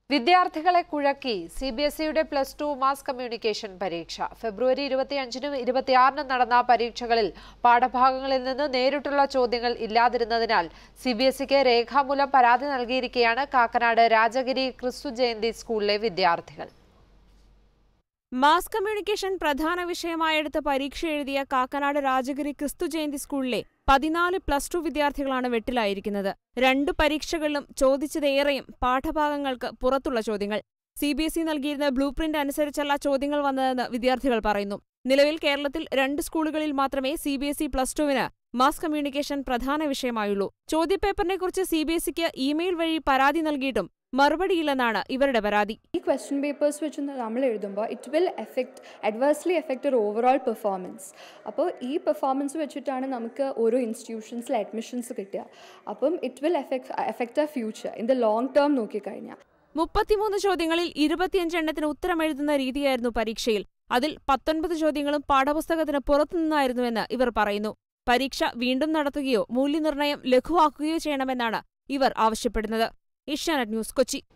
വിദ്യാർത്ഥികളെ കുഴക്കി C B S ഇയുടെ പ്ലസ് ടു മാസ് കമ്മ്യൂണിക്കേഷൻ പരീക്ഷ ഫെബ്രുവരി ഇരുപത്തിയഞ്ചിനും ഇരുപത്തിയാറിനും നടന്ന പരീക്ഷകളിൽ പാഠഭാഗങ്ങളിൽ നിന്ന് നേരിട്ടുള്ള ചോദ്യങ്ങൾ ഇല്ലാതിരുന്നതിനാൽ സി ബി എസ് ഇക്ക് രേഖാമൂലം പരാതി നൽകിയിരിക്കെയാണ് കാക്കനാട് രാജഗിരി ക്രിസ്തു ജയന്തി സ്കൂളിലെ വിദ്യാർത്ഥികൾ മാസ് കമ്മ്യൂണിക്കേഷൻ പ്രധാന വിഷയമായെടുത്ത് പരീക്ഷ എഴുതിയ കാക്കനാട് രാജഗിരി ക്രിസ്തു ജയന്തി സ്കൂളിലെ പതിനാല് പ്ലസ് ടു വിദ്യാർത്ഥികളാണ് വെട്ടിലായിരിക്കുന്നത് രണ്ട് പരീക്ഷകളിലും ചോദിച്ചതേറെയും പാഠഭാഗങ്ങൾക്ക് പുറത്തുള്ള ചോദ്യങ്ങൾ സി ബി എസ് ഇ നൽകിയിരുന്ന ബ്ലൂ പ്രിന്റ് അനുസരിച്ചല്ല ചോദ്യങ്ങൾ വന്നതെന്ന് വിദ്യാർത്ഥികൾ പറയുന്നു നിലവിൽ കേരളത്തിൽ രണ്ട് സ്കൂളുകളിൽ മാത്രമേ C B S E plus ടുവിന് മാസ് കമ്മ്യൂണിക്കേഷൻ പ്രധാന വിഷയമായുള്ളൂ ചോദ്യപേപ്പറിനെക്കുറിച്ച് സി ബി എസ് ഇക്ക് ഇമെയിൽ വഴി പരാതി നൽകിയിട്ടും മറുപടിയില്ലെന്നാണ് ഇവരുടെ പരാതി ഈ ക്വസ്റ്റ്യൻ പേപ്പേഴ്സ് വെച്ച് നമ്മൾ എഴുതുമ്പോൾ it will effect adversely effect ഒരു ഓവറോൾ പെർഫോമൻസ് അപ്പോൾ ഈ പെർഫോമൻസ് വെച്ചിട്ടാണ് നമുക്ക് ഓരോ ഇൻസ്റ്റിറ്റ്യൂഷൻസിൽ അഡ്മിഷൻസ് കിട്ടുക അപ്പം it will effect effect a future in the long term നോക്കിക്കഴിഞ്ഞാൽ മുപ്പത്തിമൂന്ന് ചോദ്യങ്ങളിൽ ഇരുപത്തിയഞ്ച് എണ്ണത്തിന് ഉത്തരം എഴുതുന്ന രീതിയായിരുന്നു പരീക്ഷയിൽ അതിൽ പത്തൊൻപത് ചോദ്യങ്ങളും പാഠപുസ്തകത്തിന് പുറത്തുനിന്നായിരുന്നുവെന്ന് ഇവർ പറയുന്നു പരീക്ഷ വീണ്ടും നടത്തുകയോ മൂല്യനിർണ്ണയം ലഘുവാക്കുകയോ ചെയ്യണമെന്നാണ് ഇവർ ആവശ്യപ്പെടുന്നത് ഏഷ്യാനെറ്റ് ന്യൂസ് കൊച്ചി